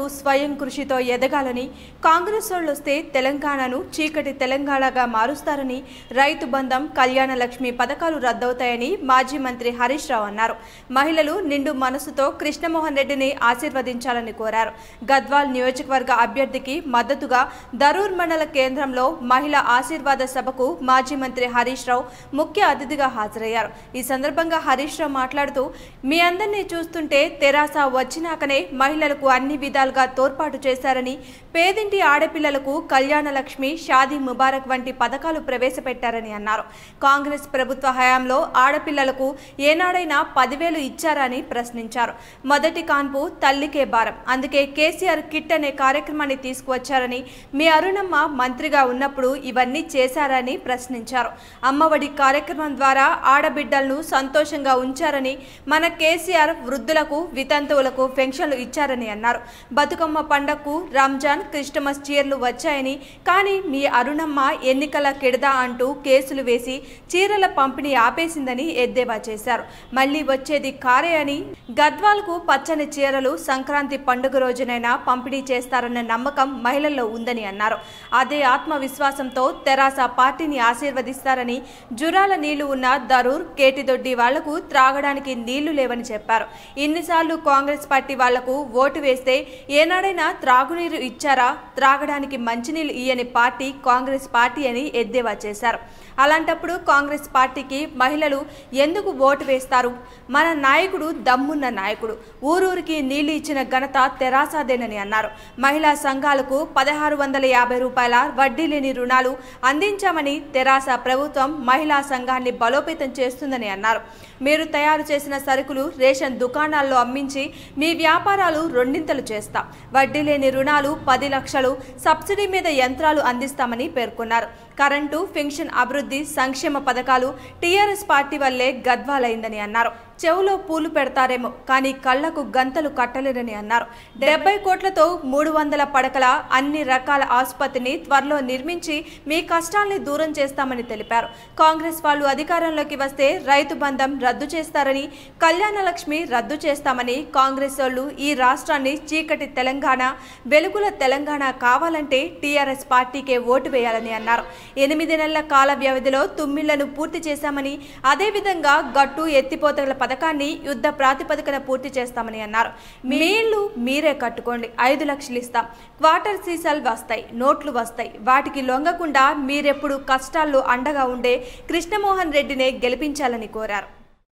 స్వయం కృషితో ఎదగాలని కాంగ్రెస్ వాళ్ళు వస్తే తెలంగాణను చీకటి తెలంగాణగా మారుస్తారని రైతు బంధం కళ్యాణ లక్ష్మి పథకాలు రద్దవుతాయని మాజీ మంత్రి హరీష్ రావు అన్నారు మహిళలు నిండు మనసుతో కృష్ణమోహన్ రెడ్డిని ఆశీర్వదించాలని కోరారు గద్వాల్ నియోజకవర్గ అభ్యర్థికి మద్దతుగా దరూర్ మండల కేంద్రంలో మహిళా ఆశీర్వాద సభకు మాజీ మంత్రి హరీష్ రావు ముఖ్య అతిథిగా హాజరయ్యారు ఈ సందర్భంగా హరీష్ రావు మాట్లాడుతూ మీ అందరినీ చూస్తుంటే తెరాస వచ్చినాకనే మహిళలకు అన్ని విధాలుగా తోడ్పాటు చేశారని పేదింటి ఆడపిల్లలకు కళ్యాణ లక్ష్మి షాదీ ముబారక్ వంటి పథకాలు ప్రవేశపెట్టారని అన్నారు కాంగ్రెస్ ప్రభుత్వ హయాంలో ఆడపిల్లలకు ఏనాడైనా పదివేలు ఇచ్చారని ప్రశ్నించారు మొదటి కాన్పు తల్లికే భారం అందుకే కేసీఆర్ కిట్ అనే కార్యక్రమాన్ని తీసుకువచ్చారని మీ అరుణమ్మ మంత్రిగా ఉన్నప్పుడు ఇవన్నీ చేశారని ప్రశ్నించారు అమ్మఒడి కార్యక్రమం ద్వారా ఆడబిడ్డలను సంతోషంగా ఉంచారని మన కేసీఆర్ వృద్ధులకు వితంతువులకు పెన్షన్లు ఇచ్చారని అన్నారు బతుకమ్మ పండగకు రంజాన్ క్రిస్టమస్ చీరలు వచ్చాయని కానీ మీ అరుణమ్మ ఎన్నికల కిడదా అంటూ కేసులు వేసి చీరల పంపిణీ ఆపేసిందని ఎద్దేవా చేశారు మళ్ళీ వచ్చేది కారే అని గద్వాలకు పచ్చని చీరలు సంక్రాంతి పండుగ రోజునైనా పంపిణీ చేస్తారన్న నమ్మకం మహిళల్లో ఉందని అన్నారు అదే ఆత్మవిశ్వాసంతో తెరాస పార్టీని ఆశీర్వదిస్తారని జురాల నీళ్లు ఉన్న దరూర్ కేటిదొడ్డి వాళ్లకు త్రాగడానికి నీళ్లు లేవని చెప్పారు ఇన్నిసార్లు కాంగ్రెస్ పార్టీ వాళ్లకు ఓటు వేస్తే ఏనాడైనా త్రాగునీరు ఇచ్చారా త్రాగడానికి మంచినీళ్లు ఇయ్యని పార్టీ కాంగ్రెస్ పార్టీ అని ఎద్దేవా చేశారు అలాంటప్పుడు కాంగ్రెస్ పార్టీకి మహిళలు ఎందుకు ఓటు వేస్తారు మన నాయకుడు దమ్మున్న నాయకుడు ఊరూరికి నీళ్లు ఇచ్చిన ఘనత తెరాసాదేనని అన్నారు మహిళా సంఘాలకు పదహారు వందల యాభై రూపాయల వడ్డీ లేని రుణాలు అందించామని తెరాస ప్రభుత్వం మహిళా సంఘాన్ని బలోపేతం చేస్తుందని అన్నారు మీరు తయారు చేసిన సరుకులు రేషన్ దుకాణాల్లో అమ్మించి మీ వ్యాపారాలు రెండింతలు చేస్తా వడ్డీ లేని రుణాలు పది లక్షలు సబ్సిడీ మీద యంత్రాలు అందిస్తామని పేర్కొన్నారు కరెంటు పెన్షన్ అభివృద్ధి సంక్షేమ పథకాలు టీఆర్ఎస్ పార్టీ వల్లే గద్వాలైందని అన్నారు చెవులో పూలు పెడతారేమో కానీ కళ్లకు గంతలు కట్టలేరని అన్నారు డెబ్బై కోట్లతో మూడు వందల పడకల అన్ని రకాల ఆసుపత్రిని త్వరలో నిర్మించి మీ కష్టాల్ని దూరం చేస్తామని తెలిపారు కాంగ్రెస్ వాళ్ళు అధికారంలోకి వస్తే రైతు బంధం రద్దు చేస్తారని కళ్యాణ లక్ష్మి రద్దు చేస్తామని కాంగ్రెస్ వాళ్ళు ఈ రాష్ట్రాన్ని చీకటి తెలంగాణ వెలుగుల తెలంగాణ కావాలంటే టీఆర్ఎస్ పార్టీకే ఓటు వేయాలని అన్నారు ఎనిమిది నెలల కాల వ్యవధిలో తుమ్మిళ్లను పూర్తి చేశామని అదేవిధంగా గట్టు ఎత్తిపోతల పథకాన్ని యుద్ధ ప్రాతిపదికన పూర్తి చేస్తామని అన్నారు మీ ఇల్లు మీరే కట్టుకోండి ఐదు లక్షలు ఇస్తాం క్వార్టర్ సీసాలు వస్తాయి నోట్లు వస్తాయి వాటికి లొంగకుండా మీరెప్పుడు కష్టాల్లో అండగా ఉండే కృష్ణమోహన్ రెడ్డినే గెలిపించాలని కోరారు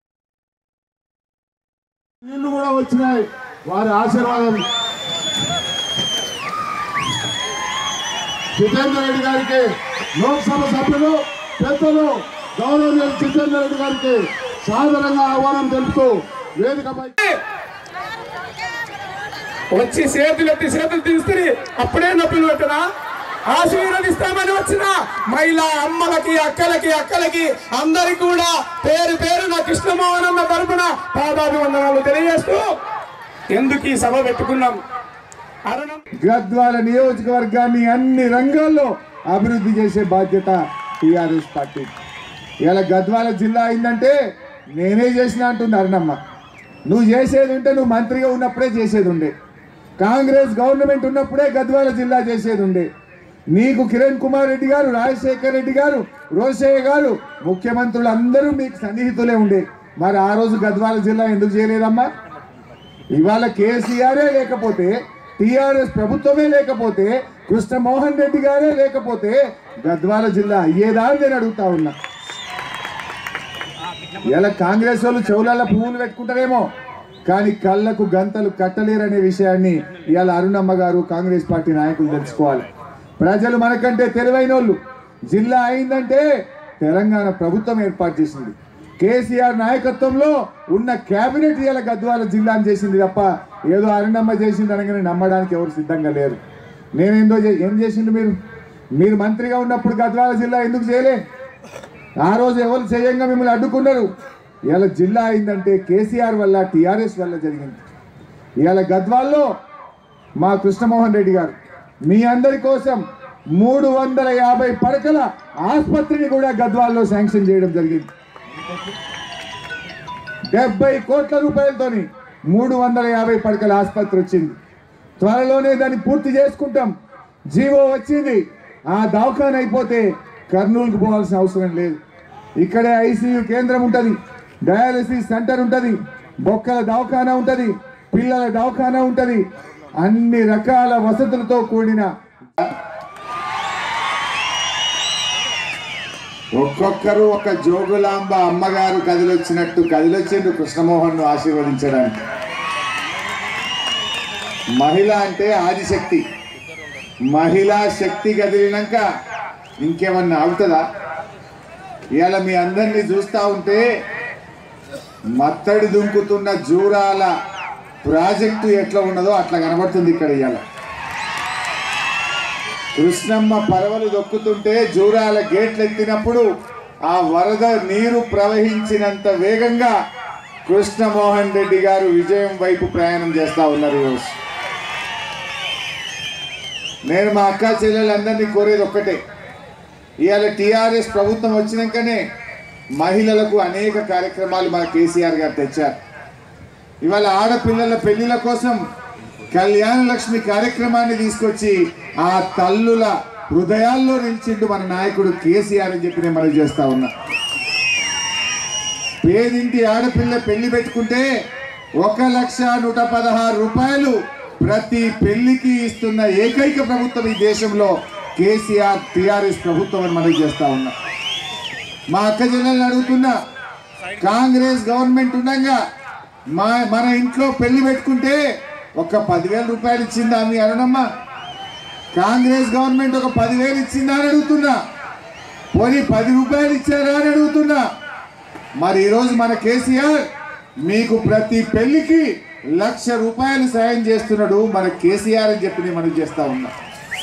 నీళ్లు కూడా వచ్చినాయి వారి ఆశీర్వాదం జితేందర్ రెడ్డి గారికి లోక్సభ సభ్యులు పెద్దలు గౌరవనీయులు జితేందర్ రెడ్డి గారికి సాదరంగా ఆహ్వానం తెలుపుతూ వేదికపై వచ్చి చేతులు ఎత్తి చేతులు తీస్తుంది అప్పుడే నొప్పులు పెట్టరా ఆశీర్వదిస్తామని వచ్చిన మహిళా అమ్మలకి అక్కలకి అక్కలకి అందరికి కూడా పేరు పేరు నా కృష్ణమోహన్ అన్న తరపున పాదాభివందనాలు తెలియజేస్తూ ఎందుకు ఈ సభ పెట్టుకున్నాం అరుణం గద్వాల నియోజకవర్గాన్ని అన్ని రంగాల్లో అభివృద్ధి చేసే బాధ్యత టీఆర్ఎస్ పార్టీ ఇలా గద్వాల జిల్లా అయిందంటే నేనే చేసిన అంటుంది అరుణమ్మ నువ్వు చేసేది ఉంటే నువ్వు మంత్రిగా ఉన్నప్పుడే చేసేది ఉండే కాంగ్రెస్ గవర్నమెంట్ ఉన్నప్పుడే గద్వాల జిల్లా చేసేది ఉండే నీకు కిరణ్ కుమార్ రెడ్డి గారు రాజశేఖర్ రెడ్డి గారు రోషయ్య గారు ముఖ్యమంత్రులు అందరూ మీకు సన్నిహితులే ఉండే మరి ఆ రోజు గద్వాల జిల్లా ఎందుకు చేయలేదమ్మా ఇవాళ కేసీఆరే లేకపోతే టిఆర్ఎస్ ప్రభుత్వమే లేకపోతే కృష్ణమోహన్ రెడ్డి గారే లేకపోతే గద్వాల జిల్లా అయ్యేదా అని నేను అడుగుతా ఉన్నా ఇలా కాంగ్రెస్ వాళ్ళు చెవులలో పువ్వులు పెట్టుకుంటారేమో కానీ కళ్ళకు గంతలు కట్టలేరనే విషయాన్ని ఇవాళ అరుణమ్మ గారు కాంగ్రెస్ పార్టీ నాయకులు తెలుసుకోవాలి ప్రజలు మనకంటే తెలివైన వాళ్ళు జిల్లా అయిందంటే తెలంగాణ ప్రభుత్వం ఏర్పాటు చేసింది కేసీఆర్ నాయకత్వంలో ఉన్న కేబినెట్ ఇలా గద్వాల జిల్లాని చేసింది తప్ప ఏదో అరుణమ్మ చేసింది అనగానే నమ్మడానికి ఎవరు సిద్ధంగా లేరు నేనేందో చే- ఏం చేసిండు మీరు మీరు మంత్రిగా ఉన్నప్పుడు గద్వాల జిల్లా ఎందుకు చేయలే ఆ రోజు ఎవరు చేయంగా మిమ్మల్ని అడ్డుకున్నారు ఇవాళ జిల్లా అయిందంటే కేసీఆర్ వల్ల టీఆర్ఎస్ వల్ల జరిగింది ఇవాళ గద్వాల్లో మా కృష్ణమోహన్ రెడ్డి గారు మీ అందరి కోసం మూడు వందల యాభై పడకల ఆసుపత్రిని కూడా గద్వాల్లో శాంక్షన్ చేయడం జరిగింది డెబ్బై కోట్ల రూపాయలతోని మూడు వందల యాభై పడకల ఆసుపత్రి వచ్చింది త్వరలోనే దాన్ని పూర్తి చేసుకుంటాం జీవో వచ్చింది ఆ దవాఖాన అయిపోతే కర్నూలుకు పోవాల్సిన అవసరం లేదు ఇక్కడే ఐసీయూ కేంద్రం ఉంటుంది డయాలసిస్ సెంటర్ ఉంటుంది బొక్కల దవాఖానా ఉంటుంది పిల్లల దవాఖానా ఉంటుంది అన్ని రకాల వసతులతో కూడిన ఒక్కొక్కరు ఒక జోగులాంబ అమ్మగారు కదిలొచ్చినట్టు కదిలొచ్చిండ్రు కృష్ణమోహన్ ను ఆశీర్వదించడానికి మహిళ అంటే ఆదిశక్తి మహిళా శక్తి కదిలినాక ఇంకేమన్నా అవుతుందా ఇవాళ మీ అందరినీ చూస్తా ఉంటే మత్తడి దుంకుతున్న జూరాల ప్రాజెక్టు ఎట్లా ఉన్నదో అట్లా కనబడుతుంది ఇక్కడ ఇవాళ కృష్ణమ్మ పరవలు దొక్కుతుంటే జూరాల గేట్లు ఎత్తినప్పుడు ఆ వరద నీరు ప్రవహించినంత వేగంగా కృష్ణమోహన్ రెడ్డి గారు విజయం వైపు ప్రయాణం చేస్తా ఉన్నారు ఈరోజు నేను మా అక్క చెల్లెలందరినీ కోరేది ఒక్కటే ఇవాళ టీఆర్ఎస్ ప్రభుత్వం వచ్చినాకనే మహిళలకు అనేక కార్యక్రమాలు మన కేసీఆర్ గారు తెచ్చారు ఇవాళ ఆడపిల్లల పెళ్లిల కోసం కళ్యాణ లక్ష్మి కార్యక్రమాన్ని తీసుకొచ్చి ఆ తల్లుల హృదయాల్లో నిలిచిండు మన నాయకుడు కేసీఆర్ అని చెప్పి నేను మనం చేస్తా ఉన్నా పేదింటి ఆడపిల్ల పెళ్లి పెట్టుకుంటే ఒక లక్ష నూట పదహారు రూపాయలు ప్రతి పెళ్లికి ఇస్తున్న ఏకైక ప్రభుత్వం ఈ దేశంలో కేసీఆర్ టిఆర్ఎస్ ప్రభుత్వం అని మనం చేస్తా ఉన్నా మా అక్క చెల్లెల్ని అడుగుతున్నా కాంగ్రెస్ గవర్నమెంట్ ఉండగా మా మన ఇంట్లో పెళ్లి పెట్టుకుంటే ఒక పదివేల రూపాయలు ఇచ్చిందా మీ అరుణమ్మ కాంగ్రెస్ గవర్నమెంట్ ఒక పదివేలు ఇచ్చిందా అని అడుగుతున్నా పోనీ పది రూపాయలు ఇచ్చారా అని అడుగుతున్నా మరి ఈరోజు మన కేసీఆర్ మీకు ప్రతి పెళ్లికి లక్ష రూపాయలు సాయం చేస్తున్నాడు మన కేసీఆర్ అని చెప్పి నేను మనం చేస్తా ఉన్నా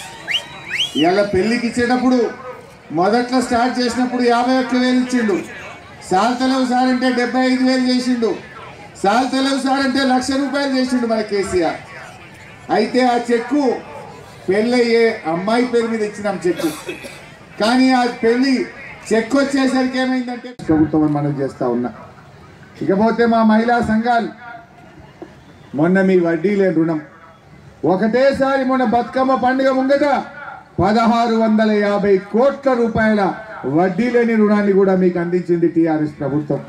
ఇవాళ పెళ్లికి ఇచ్చేటప్పుడు మొదట్లో స్టార్ట్ చేసినప్పుడు యాభై ఒక్క వేలు ఇచ్చిండు సాల్తలేవు సార్ అంటే డెబ్బై ఐదు వేలు చేసిండు సాల్తలేవు సార్ అంటే లక్ష రూపాయలు చేసిండు మన కేసీఆర్ అయితే ఆ చెక్కు పెళ్ళయ్యే అమ్మాయి పేరు మీద ఇచ్చినాం చెక్కు కానీ ఆ పెళ్లి చెక్ వచ్చేసరికి ఏమైందంటే ప్రభుత్వం అని మనం చేస్తా ఉన్నా ఇకపోతే మా మహిళా సంఘాలు మొన్న మీ వడ్డీ లేని రుణం ఒకటేసారి మొన్న బతుకమ్మ పండుగ ముంగట పదహారు వందల యాభై కోట్ల రూపాయల వడ్డీ లేని రుణాన్ని కూడా మీకు అందించింది టిఆర్ఎస్ ప్రభుత్వం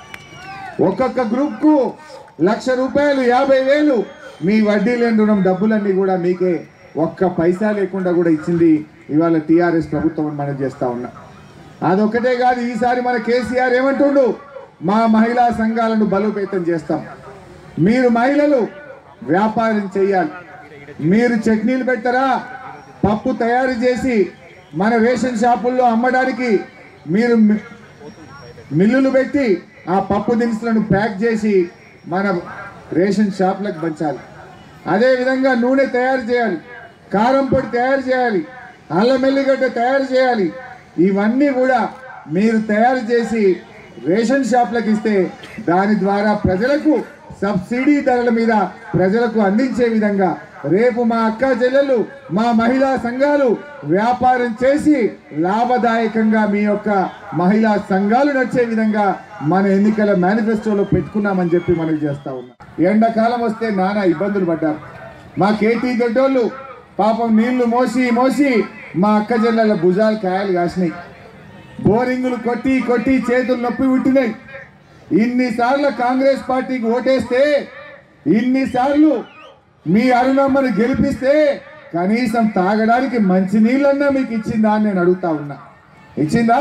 ఒక్కొక్క గ్రూప్ కు లక్ష రూపాయలు యాభై వేలు మీ వడ్డీ లేని రుణం డబ్బులన్నీ కూడా మీకే ఒక్క పైసా లేకుండా కూడా ఇచ్చింది ఇవాళ టిఆర్ఎస్ ప్రభుత్వం అని మనం చేస్తా ఉన్నా అదొక్కటే కాదు ఈసారి మన కేసీఆర్ ఏమంటుండు మా మహిళా సంఘాలను బలోపేతం చేస్తాం మీరు మహిళలు వ్యాపారం చేయాలి మీరు చట్నీలు పెట్టరా పప్పు తయారు చేసి మన రేషన్ షాపుల్లో అమ్మడానికి మీరు మి- మిల్లులు పెట్టి ఆ పప్పు దినుసులను ప్యాక్ చేసి మన రేషన్ షాపులకు పంచాలి అదేవిధంగా నూనె తయారు చేయాలి కారం పొడి తయారు చేయాలి అల్లం ఎల్లిగడ్డ తయారు చేయాలి ఇవన్నీ కూడా మీరు తయారు చేసి రేషన్ షాపులకు ఇస్తే దాని ద్వారా ప్రజలకు సబ్సిడీ ధరల మీద ప్రజలకు అందించే విధంగా రేపు మా అక్క చెల్లెలు మా మహిళా సంఘాలు వ్యాపారం చేసి లాభదాయకంగా మీ యొక్క మహిళా సంఘాలు నడిచే విధంగా మన ఎన్నికల మేనిఫెస్టోలో పెట్టుకున్నామని చెప్పి మనం చేస్తా ఉన్నాం ఎండాకాలం వస్తే నానా ఇబ్బందులు పడ్డారు మా కేటీ దొడ్డోళ్ళు పాపం నీళ్లు మోసి మోసి మా అక్క చెల్లెల భుజాలు కాయలు కాసినాయి బోరింగులు కొట్టి కొట్టి చేతులు నొప్పి పుట్టినాయి ఇన్నిసార్లు కాంగ్రెస్ పార్టీకి ఓటేస్తే ఇన్నిసార్లు మీ అరుణమ్మను గెలిపిస్తే కనీసం తాగడానికి మంచి నీళ్ళన్నా మీకు ఇచ్చిందా అని నేను అడుగుతా ఉన్నా ఇచ్చిందా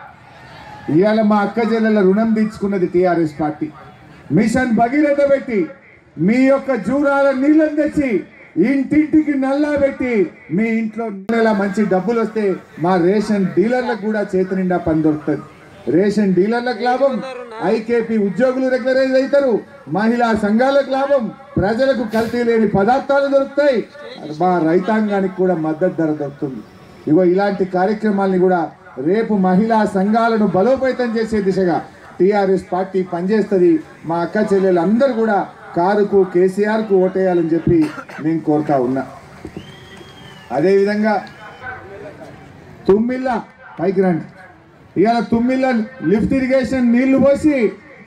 ఇవాళ మా అక్క చెల్లెల రుణం తీర్చుకున్నది టిఆర్ఎస్ పార్టీ మిషన్ భగీరథ పెట్టి మీ యొక్క జూరాల నీళ్ళని తెచ్చి ఇంటింటికి నల్లా పెట్టి మీ ఇంట్లో నెల మంచి డబ్బులు వస్తే మా రేషన్ డీలర్లకు కూడా చేతి నిండా పని దొరుకుతుంది రేషన్ డీలర్లకు లాభం ఐకేపీ ఉద్యోగులు రెగ్యులరైజ్ అవుతారు మహిళా సంఘాలకు లాభం ప్రజలకు కల్తీ లేని పదార్థాలు దొరుకుతాయి మా రైతాంగానికి కూడా మద్దతు ధర దొరుకుతుంది ఇగో ఇలాంటి కార్యక్రమాల్ని కూడా రేపు మహిళా సంఘాలను బలోపేతం చేసే దిశగా టిఆర్ఎస్ పార్టీ పనిచేస్తుంది మా అక్క చెల్లెలు అందరూ కూడా కారుకు కేసీఆర్కు ఓటేయాలని చెప్పి నేను కోరుతా ఉన్నా అదేవిధంగా తుమ్మిళ్ళ పైకి రండి ఇవాళ తుమ్మిళ్ళ లిఫ్ట్ ఇరిగేషన్ నీళ్లు పోసి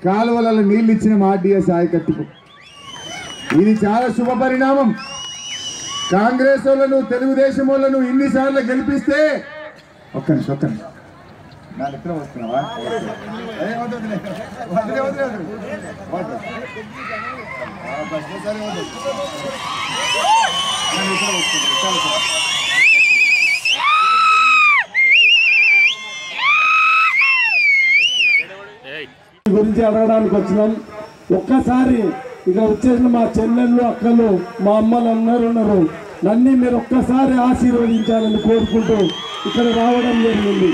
కాలువలలో నీళ్లు ఇచ్చిన ఆర్డీఎస్ ఆయకట్టుకు ఇది చాలా శుభ పరిణామం కాంగ్రెస్ వాళ్ళను తెలుగుదేశం వాళ్ళను ఇన్నిసార్లు గెలిపిస్తే ఒక్క నిమిషం ఒక్క నిమిషం నా దగ్గర వస్తున్నావా ఏ, వద్దు, వద్దులే. వద్దులే, వద్దులే, వద్దులే. వద్దు. ఆ, బస్ ఒకసారి వద్దు. నా దగ్గర వస్తున్నా. చాలు, చాలు. గురించి అడగడానికి వచ్చినాం ఒక్కసారి ఇక వచ్చేసిన మా చెల్లెళ్ళు అక్కలు మా అమ్మలు అందరూ ఉన్నారు నన్ను మీరు ఒక్కసారి ఆశీర్వదించాలని కోరుకుంటూ ఇక్కడ రావడం జరిగింది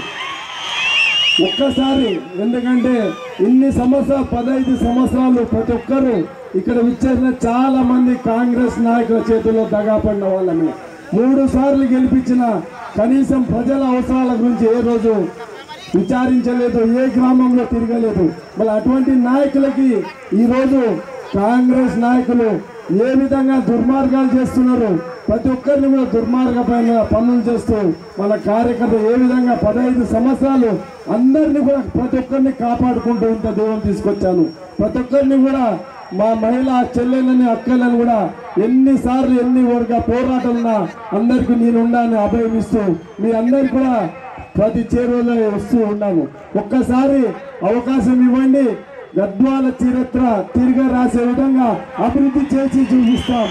ఒక్కసారి ఎందుకంటే ఇన్ని సంవత్సరాలు పదహైదు సంవత్సరాలు ప్రతి ఒక్కరు ఇక్కడ విచ్చేసిన చాలా మంది కాంగ్రెస్ నాయకుల చేతుల్లో దగాపడిన వాళ్ళని మూడు సార్లు గెలిపించిన కనీసం ప్రజల అవసరాల గురించి ఏ రోజు విచారించలేదు ఏ గ్రామంలో తిరగలేదు మరి అటువంటి నాయకులకి ఈరోజు కాంగ్రెస్ నాయకులు ఏ విధంగా దుర్మార్గాలు చేస్తున్నారు ప్రతి ఒక్కరిని కూడా దుర్మార్గమైన పనులు చేస్తూ మన కార్యకర్త ఏ విధంగా పదహైదు సంవత్సరాలు అందరినీ కూడా ప్రతి ఒక్కరిని కాపాడుకుంటూ ఇంత దూరం తీసుకొచ్చాను ప్రతి ఒక్కరిని కూడా మా మహిళా చెల్లెలని అక్కలను కూడా ఎన్నిసార్లు ఎన్ని వర్గ పోరాటాలున్నా అందరికీ నేనుండాలని అభయం ఇస్తూ మీ అందరికి కూడా ప్రతి చేరువలో వస్తూ ఉన్నాము ఒక్కసారి అవకాశం ఇవ్వండి గద్వాల చరిత్ర తిరిగి రాసే విధంగా అభివృద్ధి చేసి చూపిస్తాం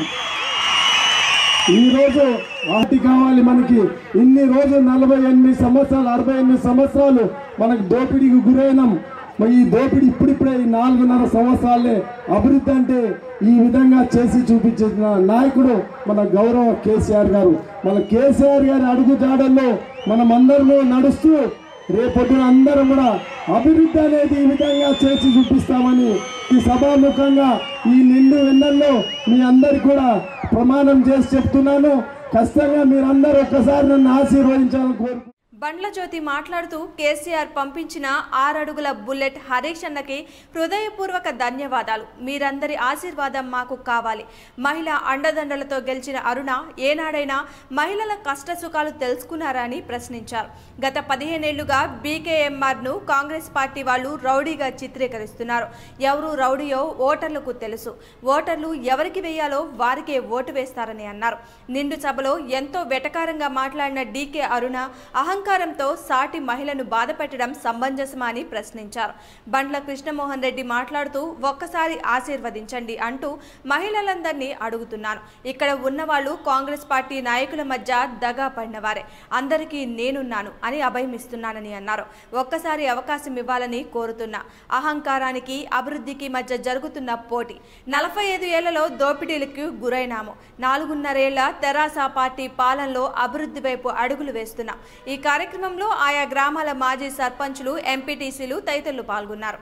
ఈ రోజు వాటి కావాలి మనకి ఇన్ని రోజులు నలభై ఎనిమిది సంవత్సరాలు అరవై ఎనిమిది సంవత్సరాలు మనకు దోపిడీకి గురైనాం మరి ఈ దోపిడీ ఇప్పుడిప్పుడే ఈ నాలుగున్నర సంవత్సరాలే అభివృద్ధి అంటే ఈ విధంగా చేసి చూపించిన నాయకుడు మన గౌరవ కేసీఆర్ గారు మన కేసీఆర్ గారి అడుగుజాడల్లో మనం అందరము నడుస్తూ రేపొద్దున అందరం కూడా అభివృద్ధి అనేది ఈ విధంగా చేసి చూపిస్తామని ఈ సభాముఖంగా ఈ నిండు వెన్నెల్లో మీ అందరికి కూడా ప్రమాణం చేసి చెప్తున్నాను ఖచ్చితంగా మీరందరూ ఒక్కసారి నన్ను ఆశీర్వదించాలని కోరుకుంటున్నాను బండ్ల జ్యోతి మాట్లాడుతూ కేసీఆర్ పంపించిన ఆరడుగుల బుల్లెట్ హరీష్ అన్నకి హృదయపూర్వక ధన్యవాదాలు మీరందరి ఆశీర్వాదం మాకు కావాలి మహిళ అండదండలతో గెలిచిన అరుణ ఏనాడైనా మహిళల కష్ట సుఖాలు తెలుసుకున్నారా అని ప్రశ్నించారు గత పదిహేనేళ్లుగా బీకేఎంఆర్ను కాంగ్రెస్ పార్టీ వాళ్ళు రౌడీగా చిత్రీకరిస్తున్నారు ఎవరు రౌడీయో ఓటర్లకు తెలుసు ఓటర్లు ఎవరికి వేయాలో వారికే ఓటు వేస్తారని అన్నారు నిండు సభలో ఎంతో వెటకారంగా మాట్లాడిన డీకే అరుణ అహంకారంతో సాటి మహిళను బాధపెట్టడం సమంజసమా అని ప్రశ్నించారు బండ్ల కృష్ణమోహన్ రెడ్డి మాట్లాడుతూ ఒక్కసారి ఆశీర్వదించండి అంటూ మహిళలందరినీ అడుగుతున్నాను ఇక్కడ ఉన్నవాళ్ళు కాంగ్రెస్ పార్టీ నాయకుల మధ్య దగా పడినవారే అందరికీ నేనున్నాను అని అభయమిస్తున్నానని అన్నారు ఒక్కసారి అవకాశం ఇవ్వాలని కోరుతున్నా అహంకారానికి అభివృద్ధికి మధ్య జరుగుతున్న పోటీ నలభై ఐదు ఏళ్లలో దోపిడీలకు గురైనాము నాలుగున్నరేళ్ల తెరాస పార్టీ పాలనలో అభివృద్ధి వైపు అడుగులు వేస్తున్నాం ఈ కార్యక్రమంలో ఆయా గ్రామాల మాజీ సర్పంచులు ఎంపీటీసీలు తదితరులు పాల్గొన్నారు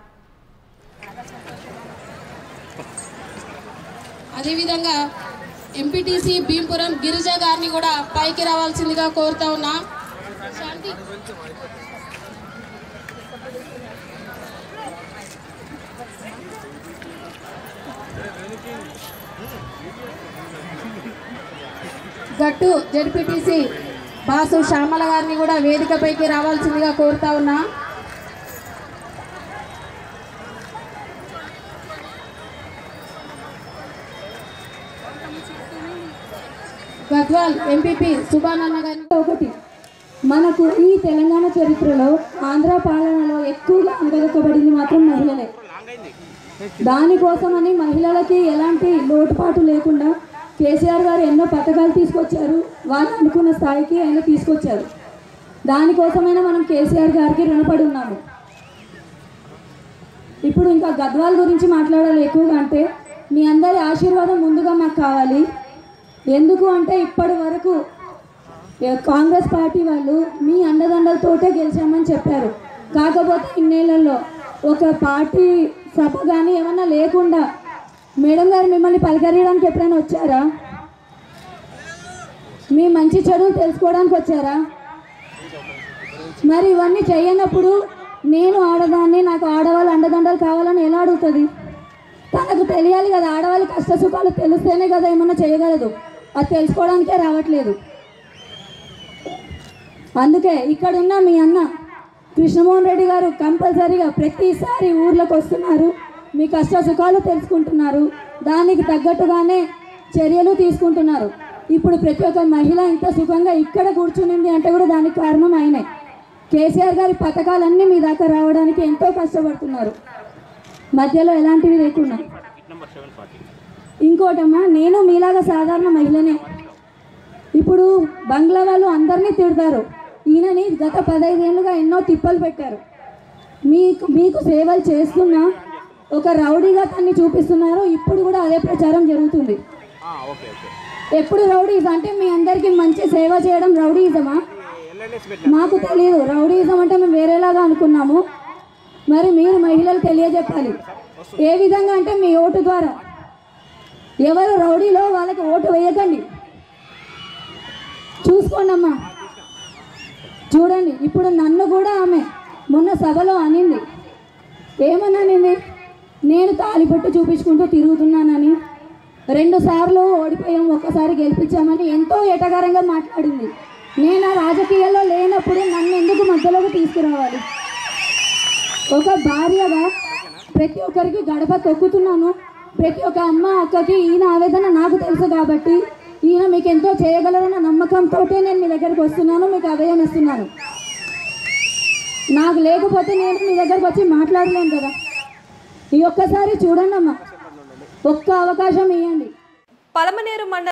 అదేవిధంగా ఎంపీటీసీ భీంపురం గిరిజ గారిని కూడా పైకి రావాల్సిందిగా కోరుతా ఉన్నా శాంతి గట్టు జడ్పీటీసీ బాసు శ్యామల గారిని కూడా వేదికపైకి రావాల్సిందిగా కోరుతా ఉన్నా గద్వాల్ ఎంపీపీ సుబానన్న గారిని ఒకటి మనకు ఈ తెలంగాణ చరిత్రలో ఆంధ్ర పాలనలో ఎక్కువగా అనగదొక్కబడింది మాత్రం మహిళలే దానికోసమని మహిళలకి ఎలాంటి లోటుపాటు లేకుండా కేసీఆర్ గారు ఎన్నో పథకాలు తీసుకొచ్చారు వాళ్ళు అనుకున్న స్థాయికి ఆయన తీసుకొచ్చారు దానికోసమైనా మనం కేసీఆర్ గారికి రుణపడి ఉన్నాము ఇప్పుడు ఇంకా గద్వాల్ గురించి మాట్లాడాలి ఎక్కువగా అంటే మీ అందరి ఆశీర్వాదం ముందుగా మాకు కావాలి ఎందుకు అంటే ఇప్పటి వరకు ఏ, కాంగ్రెస్ పార్టీ వాళ్ళు మీ అండదండలతోటే గెలిచామని చెప్పారు కాకపోతే ఇన్నేళ్లలో ఒక పార్టీ సభ కానీ ఏమన్నా లేకుండా మేడం గారు మిమ్మల్ని పలకరియడానికి ఎప్పుడైనా వచ్చారా మీ మంచి చెడులు తెలుసుకోవడానికి వచ్చారా మరి ఇవన్నీ చేయనప్పుడు నేను ఆడదాన్ని నాకు ఆడవాళ్ళు అండదండలు కావాలని ఎలా అడుగుతుంది తనకు తెలియాలి కదా ఆడవాళ్ళ కష్ట సుఖాలు తెలిస్తేనే కదా ఏమన్నా చేయగలదు అది తెలుసుకోవడానికే రావట్లేదు అందుకే ఇక్కడ ఉన్న మీ అన్న కృష్ణమోహన్ రెడ్డి గారు కంపల్సరీగా ప్రతిసారి ఊర్లోకి వస్తున్నారు మీ కష్ట సుఖాలు తెలుసుకుంటున్నారు దానికి తగ్గట్టుగానే చర్యలు తీసుకుంటున్నారు ఇప్పుడు ప్రతి ఒక్క మహిళ ఇంత సుఖంగా ఇక్కడ కూర్చునింది అంటే కూడా దానికి కారణం ఆయనే కేసీఆర్ గారి పథకాలన్నీ మీ దాకా రావడానికి ఎంతో కష్టపడుతున్నారు మధ్యలో ఎలాంటివి లేకుండా ఇంకోటమ్మా నేను మీలాగా సాధారణ మహిళనే ఇప్పుడు బంగ్లా వాళ్ళు అందరినీ తిడతారు ఈయనని గత పదైదేళ్ళుగా ఎన్నో తిప్పలు పెట్టారు మీకు మీకు సేవలు చేస్తున్నా ఒక రౌడీగా తన్ని చూపిస్తున్నారు ఇప్పుడు కూడా అదే ప్రచారం జరుగుతుంది ఎప్పుడు రౌడీస్ అంటే మీ అందరికీ మంచి సేవ చేయడం రౌడీజమా మాకు తెలియదు రౌడీజం అంటే మేము వేరేలాగా అనుకున్నాము మరి మీరు మహిళలు తెలియజెప్పాలి ఏ విధంగా అంటే మీ ఓటు ద్వారా ఎవరు రౌడీలో వాళ్ళకి ఓటు వేయకండి చూసుకోండి అమ్మా చూడండి ఇప్పుడు నన్ను కూడా ఆమె మొన్న సభలో అనింది ఏమని అనింది నేను తాలిపట్టు చూపించుకుంటూ తిరుగుతున్నానని రెండు సార్లు ఓడిపోయాం ఒక్కసారి గెలిపించామని ఎంతో ఎటగారంగా మాట్లాడింది నేను ఆ రాజకీయాల్లో లేనప్పుడు నన్ను ఎందుకు మధ్యలోకి తీసుకురావాలి ఒక భార్యగా ప్రతి ఒక్కరికి గడప తొక్కుతున్నాను ప్రతి ఒక్క అమ్మ అక్కకి ఈయన ఆవేదన నాకు తెలుసు కాబట్టి ఈయన మీకు ఎంతో చేయగలరన్న నమ్మకంతో నేను మీ దగ్గరికి వస్తున్నాను మీకు అభయం ఇస్తున్నాను నాకు లేకపోతే నేను మీ దగ్గరకు వచ్చి మాట్లాడలేను కదా ఈ ఒక్కసారి చూడండి అమ్మా ఒక్క అవకాశం ఇవ్వండి పలమనేరు మండలం